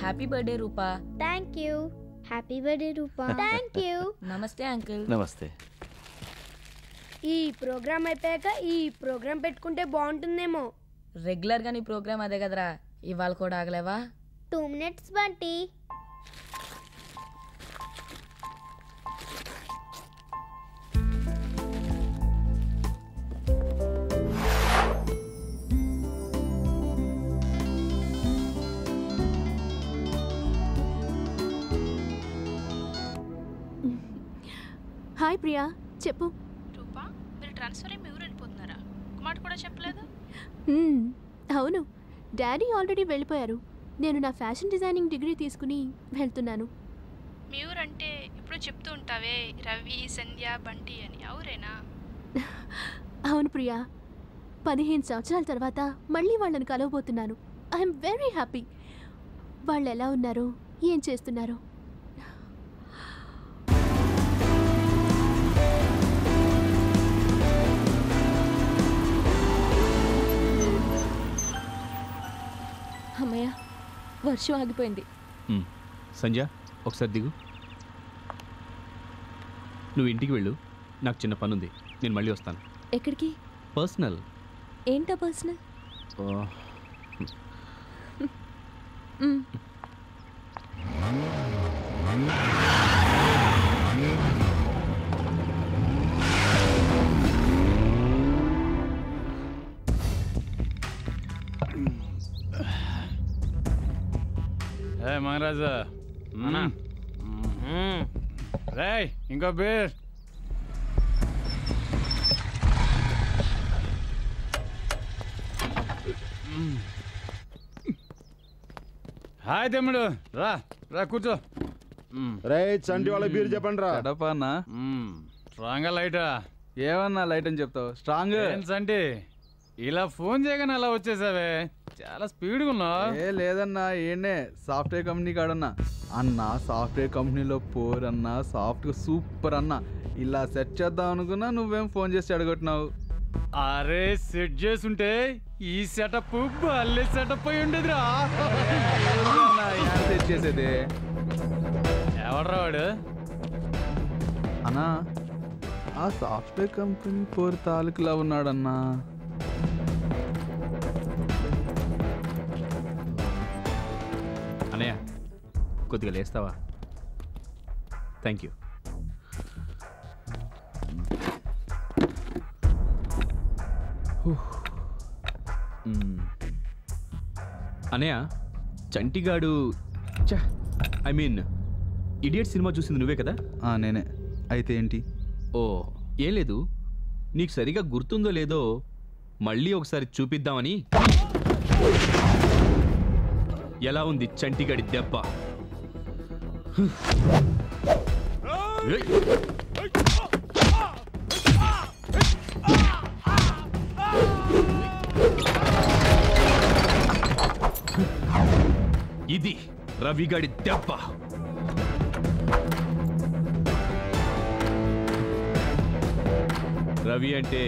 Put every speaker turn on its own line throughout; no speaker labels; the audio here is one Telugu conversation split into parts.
Happy birthday Rupa
thank you happy birthday Rupa thank you
నమస్తే అంకుల్
నమస్తే
ఈ ప్రోగ్రామ్ అయిపోయాక ఈ ప్రోగ్రామ్ పెట్టుకుంటే బాగుంటుందేమో
రెగ్యులర్ గా నీ ప్రోగ్రామ్ అదే కదరా ఇవాళ కూడా ఆగలేవా
two minutes Bunty
hi Priya చెప్పు
రూపా మీరు ట్రాన్స్ఫర్ అయ్యి మీ ఊరు వెళ్ళిపోతున్నారా ఒక మాట కూడా చెప్పలేదు
మ్మ్, అవును డాడీ ఆల్రెడీ వెళ్ళిపోయారు నేను నా ఫ్యాషన్ డిజైనింగ్ డిగ్రీ తీసుకుని వెళ్తున్నాను
మీ ఊరు అంటే ఇప్పుడు చెప్తూ ఉంటావే రవి సంధ్య బంటి అని అవురేనా
అవును ప్రియా పదిహేను సంవత్సరాల తర్వాత మళ్ళీ వాళ్ళని కలవబోతున్నాను ఐఎమ్ వెరీ హ్యాపీ వాళ్ళు ఎలా ఉన్నారో ఏం చేస్తున్నారో అమ్మయ్య వర్షం ఆగిపోయింది
మ్. సంధ్య ఒకసారి దిగు నువ్వు ఇంటికి వెళ్ళు నాకు చిన్న పని ఉంది నేను మళ్ళీ వస్తాను
ఎక్కడికి
పర్సనల్
ఏంటా పర్సనల్
ఏ మహారాజా అన్నా రేయ్ ఇంకో బీర్ హాయ్ తమ్ముడు రా రా కూర్చో
రే చంటి వాళ్ళ బీరు చెప్పండి రా
కడపన్నా
స్ట్రాంగ్ లైటా
ఏమన్నా లైట్ అని చెప్తావు స్ట్రాంగ్
ఏం సంటి ఇలా ఫోన్ చేయగానే అలా వచ్చేసావే చాలా స్పీడ్గా ఉన్నావు
ఏ లేదన్నా ఏండే సాఫ్ట్వేర్ కంపెనీ కాడన్నా అన్న సాఫ్ట్వేర్ కంపెనీలో పోర్ అన్న సాఫ్ట్వేర్ సూపర్ అన్న ఇలా సెట్ చేద్దాం అనుకున్నా నువ్వేం ఫోన్ చేసి అడగొట్టినావు
అరే సెట్ చేసుంటే ఈ సెటప్ భలే సెటప్ అయి ఉండేదిరా
సెట్ చేసేది
ఎవడ్రా వాడు
అన్నా ఆ సాఫ్ట్వేర్ కంపెనీ పోర్ తాలూకులా ఉన్నాడన్నా
అన్నయ్య కొద్దిగా లేస్తావా థ్యాంక్ యూ అన్నయ్య చంటిగాడు ఐ మీన్ ఇడియట్ సినిమా చూసింది నువ్వే కదా
ఆ, నేనే అయితే ఏంటి
ఓ ఏం లేదు నీకు సరిగా గుర్తుందో లేదో మళ్ళీ ఒకసారి చూపిద్దామని ఎలా ఉంది చంటిగాడి దెబ్బ ఏయ్! ఇది రవిగాడి దెబ్బ రవి అంటే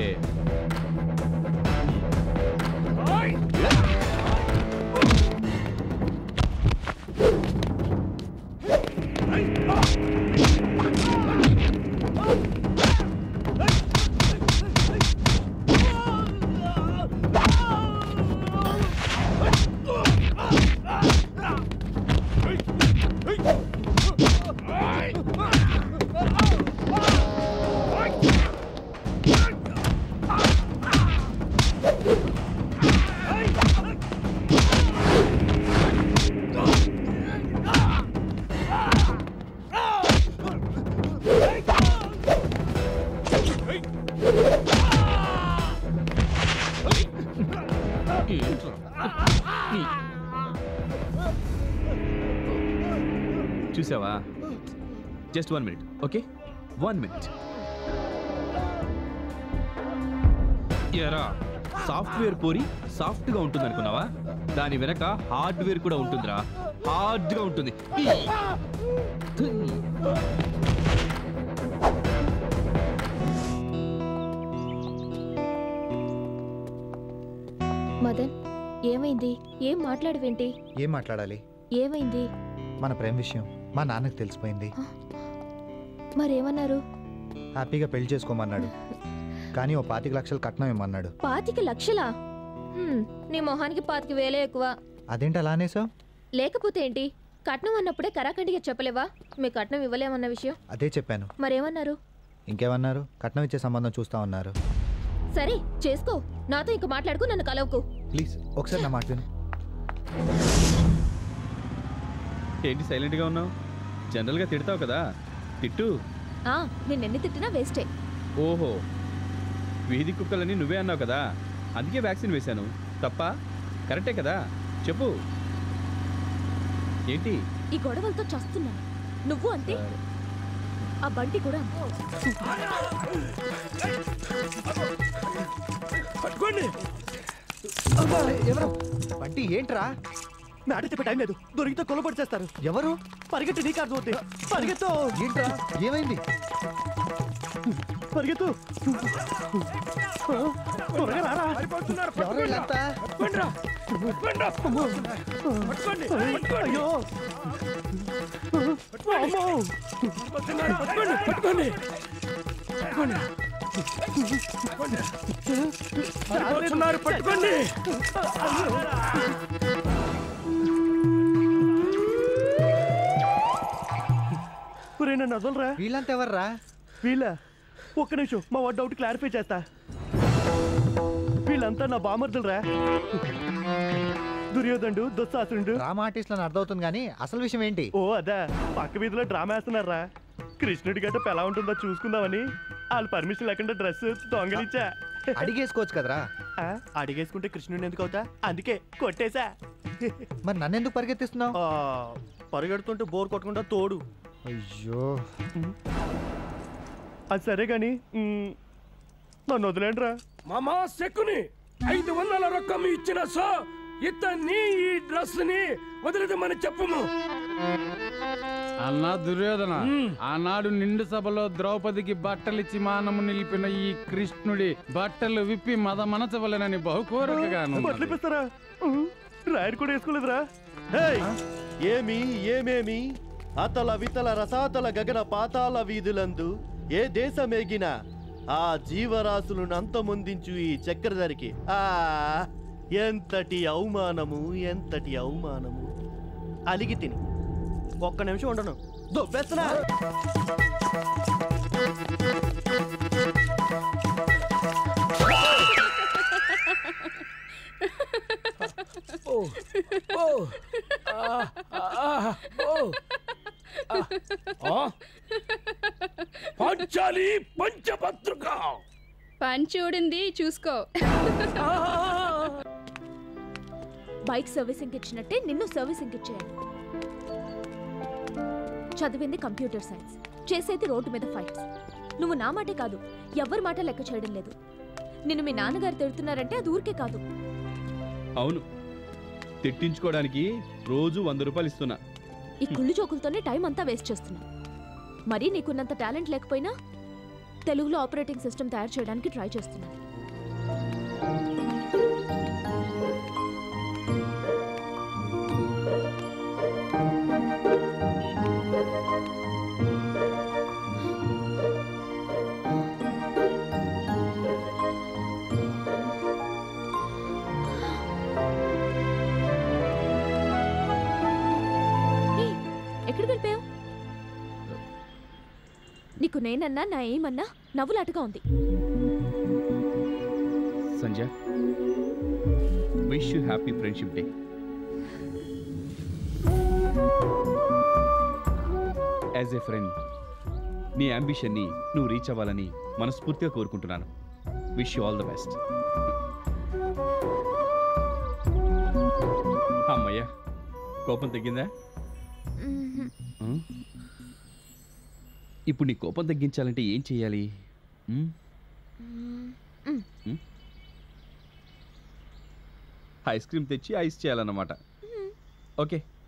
చూసావా just one minute okay one minute ఎరా సాఫ్ట్వేర్ పోరి సాఫ్ట్గా ఉంటుంది అనుకున్నావా దాని వెనక హార్డ్వేర్ కూడా ఉంటుందిరా హార్డ్గా ఉంటుంది
మదన్ ఏమైంది ఏం మాట్లాడవేంటి
ఏం మాట్లాడాలి
ఏమైంది
మన ప్రేమ విషయం మా నాన్నకి తెలిసిపోయింది
మరేమన్నారు
హ్యాపీగా పెళ్లి చేసుకోమన్నాడు కానీ ఓ పాతిక లక్షలు కట్నం ఇమ్మన్నాడు
పాతిక లక్షలా హ్మ్, నీ మొహానికి పాతిక వేలే ఎక్కువ
అదేంటి అలా అనేసావు
లేకపోతే ఏంటి కట్నం అన్నప్పుడే కరాఖండిగా చెప్పలేవా మీ కట్నం ఇవ్వలేమన్న విషయం
అదే చెప్పాను
మరేమన్నారు
ఇంకేమన్నారు కట్నం ఇచ్చే సంబంధం చూస్తా ఉన్నారు
సరే చేసుకో నాతో ఇంక మాట్లాడుకు నన్ను కలవకు
ప్లీజ్ ఒకసారి నా మాట విను
ఏంటి సైలెంట్గా ఉన్నావు జనరల్గా తిడతావు కదా తిట్టు
ఆ నిన్నెన్ని తిట్టినా వేస్టే
ఓహో వీధి కుక్కలని నువ్వే అన్నావు కదా అందుకే వ్యాక్సిన్ వేశాను తప్ప కరెక్టే కదా చెప్పు ఏంటి
ఈ గొడవలతో చస్తున్నాను నువ్వు అంతే ఆ బంటి కూడా అంతే.
ఎవరు బంటి ఏంట్రా
మేడ చెప్పే టైం లేదు దొరికితే కొలబడి చేస్తారు
ఎవరు
పరిగెత్తి నీకు అర్థమవుతుంది పరిగెత్తు
ఏంట్రా ఏమైంది
పరిగెత్తు త్వరగా రారా
ఎవరు వీళ్ళంతా?
అయ్యో అమ్మో పట్టుకోండి ఒరే నన్ను వదలరా
వీళ్ళంతా ఎవర్రా
వీళ్ళ ఒక్క నిమిషం మా వాడు డౌట్ క్లారిఫై చేస్తా వీళ్ళంతా నా బామర్దులరా దుర్యోధనుడు దుస్సాసురుడు
డ్రామా ఆర్టిస్ట్ అని అర్థమవుతుంది కానీ అసలు విషయం ఏంటి
ఓ అదా పక్క వీధిలో డ్రామా వేస్తున్నారా కృష్ణుడి గడ్డ ఎలా ఉంటుందో చూసుకుందామని వాళ్ళు పర్మిషన్ లేకుండా డ్రెస్ దొంగలిచ్చా
అడిగేసుకోవచ్చు కదరా
ఆ, అడిగేసుకుంటే కృష్ణుడిని ఎందుకు అవుతా అందుకే కొట్టేశా
మరి నన్నెందుకు పరిగెత్తిస్తున్నావు
ఆ, పరిగెడుతుంటే బోర్ కొట్టకుండా తోడు
అయ్యో
అది సరే గాని మ్, నన్ను వదిలేండిరా
మామా సెక్కుని ఐదు వందల రొక్కం ఇచ్చిన సో ఇతన్ని ఈ డ్రెస్ ని వదిలేదమని చెప్పము
అన్నా దుర్యోధన ఆనాడు నిండు సభలో ద్రౌపదికి బట్టలిచ్చి మానము నిలిపిన ఈ కృష్ణుడి బట్టలు విప్పి మద మనచవలెనని బహుకోరకగాను
బట్టలు ఇప్పిస్తారా మ్, రాయర్ కూడా వేసుకోలేదురా
హేయ్! ఏమి ఏమేమి అతల వితల రసాతల గగన పాతాల వీధులందు ఏ దేశమేగిన ఆ జీవరాశులను అంతమొందించు ఈ చక్రధరికి ఆ ఎంతటి అవమానము ఎంతటి అవమానము అలిగి తిని ఒక్క నిమిషం ఉండను దొబ్బేస్తున్నా
ఓ ఓ ఆ, ఆ, ఓ ఆ, ఆ. పంచాలి పంచపత్రిక
పంచూడింది చూసుకో
బైక్ సర్వీసింగ్ ఇచ్చినట్టే నిన్ను సర్వీసింగ్ ఇచ్చేయాలి చదివింది కంప్యూటర్ సైన్స్ చేసేది రోడ్డు మీద ఫైట్స్ నువ్వు నా మాటే కాదు ఎవరి మాట లెక్క చేయడం లేదు నిన్ను మీ నాన్నగారు తిడుతున్నారంటే అది ఊరికే కాదు
అవును తిట్టించుకోవడానికి రోజు వంద రూపాయలు ఇస్తున్నా
ఈ కుళ్ళు జోకులతోనే టైం అంతా వేస్ట్ చేస్తున్నా మరీ నీకున్నంత టాలెంట్ లేకపోయినా తెలుగులో ఆపరేటింగ్ సిస్టమ్ తయారు చేయడానికి ట్రై చేస్తున్నాను ఏయ్, ఎక్కడికి వెళ్ళిపోయావు నీకు నేనన్నా నా ఏమన్నా నవ్వులాటగా ఉంది
Sanjay wish you happy friendship day as a friend నీ అంబిషన్ని నువ్వు రీచ్ అవ్వాలని మనస్ఫూర్తిగా కోరుకుంటున్నాను wish you all the best అమ్మయ్యా కోపం తగ్గిందా ఉం? ఇప్పుడు నీ కోపం తగ్గించాలంటే ఏం చేయాలి ఉం? ఉం? ఐస్ క్రీమ్ తెచ్చి ఐస్ చేయాలన్నమాట ఓకే